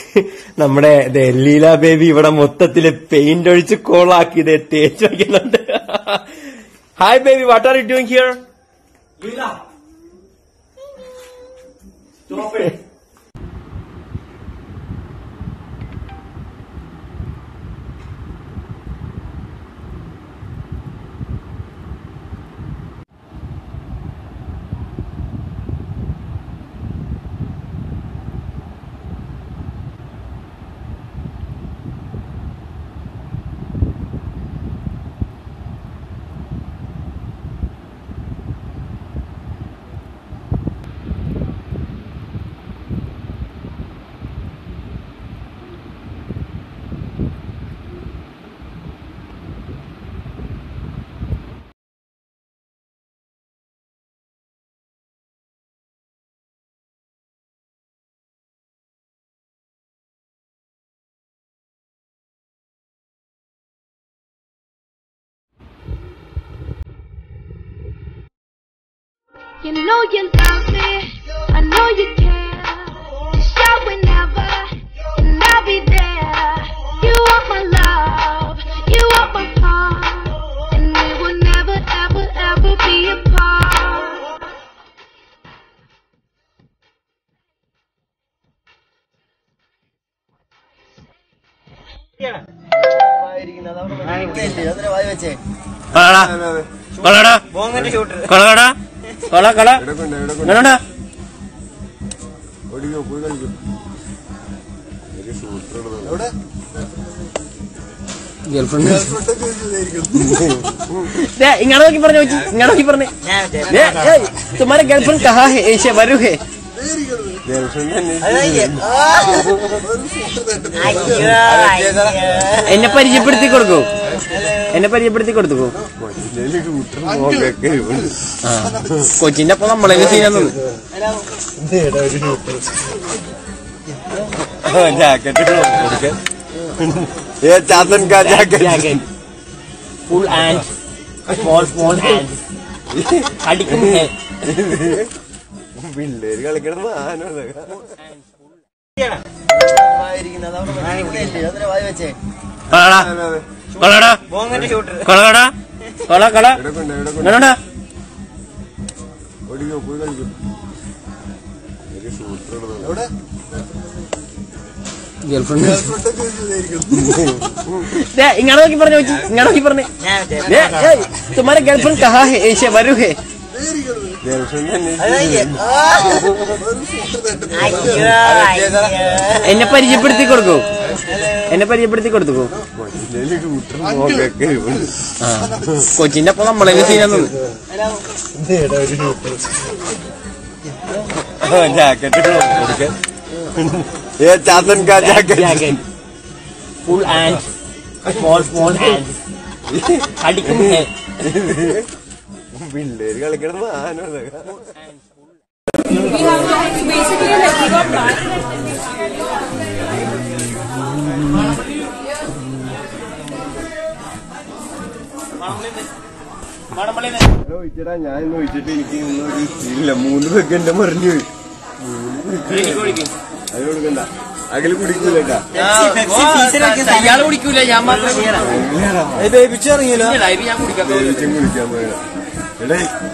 നമ്മുടെ ദേ ലീല ബേബി ഇവിടെ മൊത്തത്തില് പെയിന്റ് ഒഴിച്ച് കോളാക്കി ഇത് തേച്ച് വയ്ക്കുന്നുണ്ട് hi baby what are you doing here You know you love me, I know you care. Just shout whenever, and I'll be there. You are my love, you are my heart, and we will never, ever, ever be apart. ഇങ്ങനെ നോക്കി പറഞ്ഞു നോക്കി ഇങ്ങനെ നോക്കി പറഞ്ഞു തുമാരെ girlfriend കഹാ ഹേ Asia വരൂ ഹേ എന്നെ പരിചയപ്പെടുത്തി കൊടുക്കൂ എന്നെ പരിചയപ്പെടുത്തി കൊടുത്തു കൊച്ചിന്റെ അപ്പൊ നമ്മളെ സീനാന്ന് ജാക്കറ്റ് ഏ ചാത്തൻ കാ jacket full and small small hand അടിക്കും ഹേ പിള്ളേര് കളിക്കണം ആനോ ഓടിക്കോ പോയി കളിക്കും ഒരു ഷൂട്ടർ ഗേൾഫ്രണ്ട് ഇങ്ങനെ നോക്കി പറഞ്ഞു നോക്കി ഇങ്ങനെ നോക്കി പറഞ്ഞു തുമാരെ ഗേൾഫ്രണ്ട് കഹാ ഹേ ഏഷ്യ വരൂ ഹേ എന്നെ പരിചയപ്പെടുത്തി കൊടുക്കൂ എന്നെ പരിചയപ്പെടുത്തി കൊടുത്തു കൊച്ചിന്റെ അപ്പൊ നമ്മളെ സീനാന്ന് ജാക്കറ്റ് ഏ ചാത്തൻ കാ jacket full and small small hand അടിക്കും ഹേ പിള്ളേര് കളിക്കണം ആനോ ചോദിച്ചടാ ഞാൻ ചോദിച്ചിട്ട് എനിക്ക് ഇന്നൊരു ഇല്ല മൂന്ന് സെക്കൻഡ് മറിഞ്ഞു പോയി അത് കൊടുക്കണ്ട അകല് കുടിക്കൂലേട്ടാ ഇയാള് കുടിക്കൂല ഞാൻ മാത്രം ഞാൻ കുടിക്കാം ദേവിച്ചും കുടിക്കാൻ പോയതാ എടേ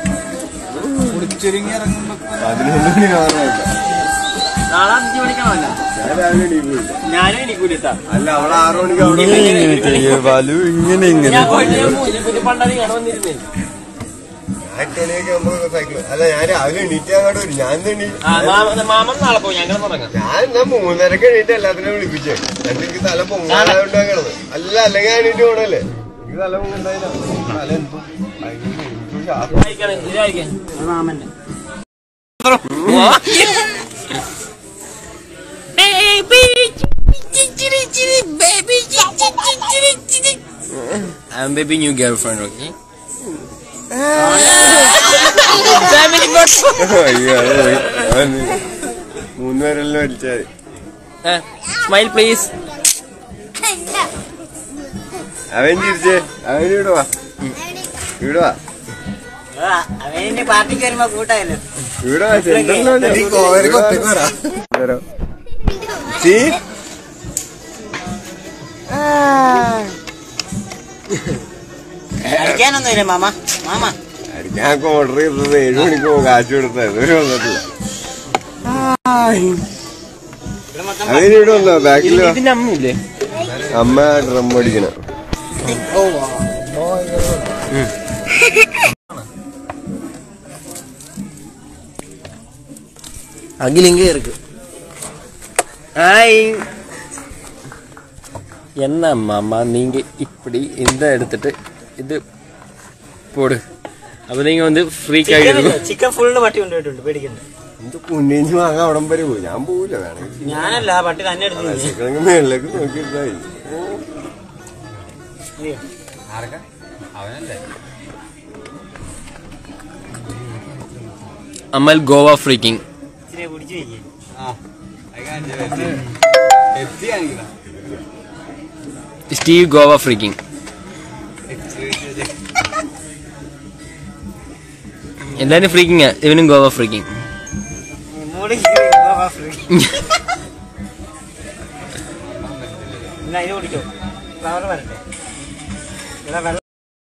പതിനൊന്ന് മണി ആറായില്ല നാളെ അഞ്ചു മണിക്കാണല്ല ഞാൻ രാവിലെ എണീക്കൂല ഞാനും എനിക്കൂലിട്ടാ അല്ല അവിടെ ആറു മണിക്ക് അവിടെ ബാലു ഇങ്ങനെ ഇങ്ങനെ ഞാൻ പോയിട്ട് ഞാൻ മൂന്നിപ്പുറ്റി പണ്ടാണ് കാണാൻ വന്നിരുന്നേ ആറ്റണിയൊക്കെ ആകുമ്പോ സൈക്കിൾ അല്ല ഞാൻ രാവിലെ എണീറ്റ് അങ്ങോട്ട് വരും ഞാൻ ഇന്ന് എണീ ആ, മാമ- മാമൻ നാളെ പോയി ഞങ്ങൾ തുടങ്ങാം ഞാൻ എന്നാ മൂന്നരക്ക് എണീറ്റ് എല്ലാത്തിനും വിളിപ്പിച്ചേ എന്നിട്ട് എനിക്ക് തല പൊങ്ങാനായോണ്ടാ കിടന്നത് അല്ല അല്ലെങ്കിൽ ഞാൻ എണീറ്റ് പോണല്ലേ എനിക്ക് തല പൊങ്ങണ്ടായില്ല തല എന്തും ഭയങ്കര എന്തും ശാപം. വായിക്കണം, ഇത് വായിക്കാൻ. മാമന്റെ I'm baby new girlfriend, okay? Family photo. അയ്യോ അത് പോയി. അവന് മൂന്ന് പേരെല്ലാം വലിച്ചാൽ Uh, smile, please. അവൻ ചിരിച്ചേ അവൻ ഇവിടെ വാ ഇവിടെ വാ അവനെ പാർട്ടിക്ക് വരുമ്പോ കൂട്ടായല്ലോ ഇവിടെ വാ സെന്ററിലോ സീ അടിക്കാനൊന്നുമില്ല മാമ മാമ ഞാൻ ഓർഡർ ചെയ്തത് ഏഴു മണിക്ക് പോകും കാശ് കൊടുത്തത് ഇതുവരെ വന്നിട്ടില്ല ഇവിടെ മൊത്തം അതിന് ഇവിടെ വന്നോ ബാക്കിൽ ഇതിന്റെ അമ്മയില്ലേ അമ്മ ഡ്രം അടിക്കണം அகிலிங்க இருக்கு ஹாய் என்ன மாமா நீங்க இப்படி இந்த எடுத்துட்டு இது போடு அப்ப நீங்க வந்து ഫ്രീക്ക് ആയിട്ട് ചിക്കൻ ഫുള്ള് പട്ടി കൊണ്ടുപോയിട്ടുണ്ട് പേടിക്കണ്ട എന്ത് പുണ്യഞ്ചി വാങ്ങാൻ അവിടം വരെ പോയി ഞാൻ പോവില്ല വേണമെങ്കിൽ ഞാനല്ല ആ പട്ടി തന്നെ എടുത്തു തിന്നു. ചിക്കണെങ്കിൽ മേളിലേക്ക് നോക്കിയിട്ടായി അയ്യോ. അമൽ ഗോവ ഫ്രീക്കിംഗ് ഇച്ചിരി കുടിച്ചു വയ്ക്കേ സ്റ്റീവ് ഗോവ ഫ്രീക്കിംഗ് എല്ലാരും ഫ്രീക്കിംഗ് ഇവനും ഗോവ ഫ്രീക്കിംഗ് മൂടി എന്നാ ഇത് കുടിക്കോ ഫ്ലവർ വരട്ടെ ഇവിടെ വെള്ളം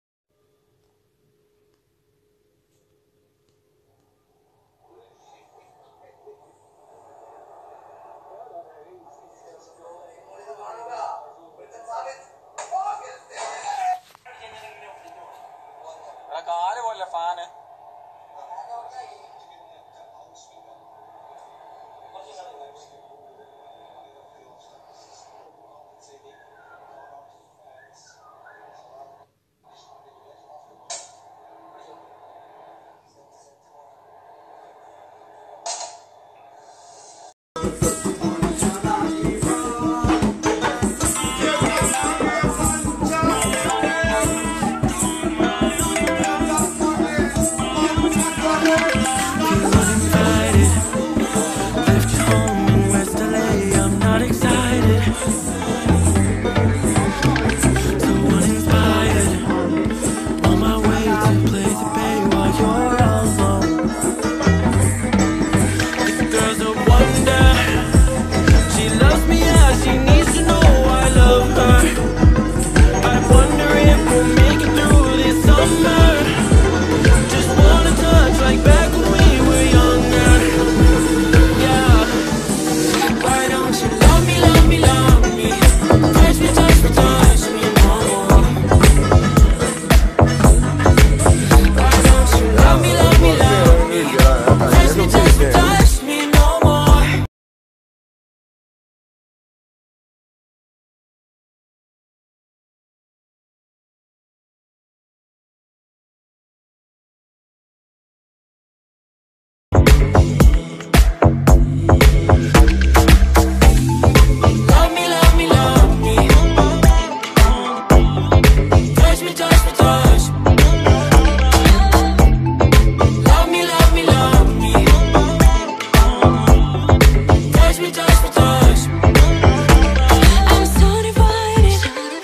I'm so divided,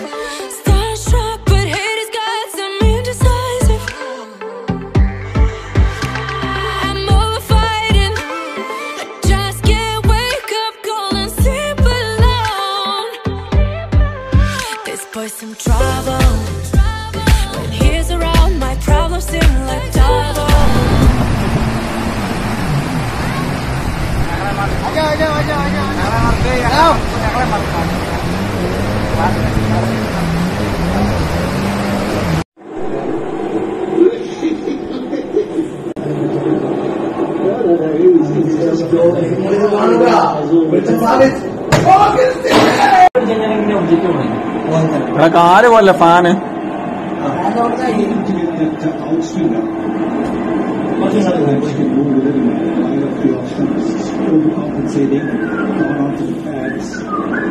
starstruck, but hate has got some indecisive. I'm over fighting, I just can't wake up cold and sleep alone. This boy's some trouble. When he's around, my problems seem like double. കാല് പോലെ ഫാന് overcompensating, gone onto the pads,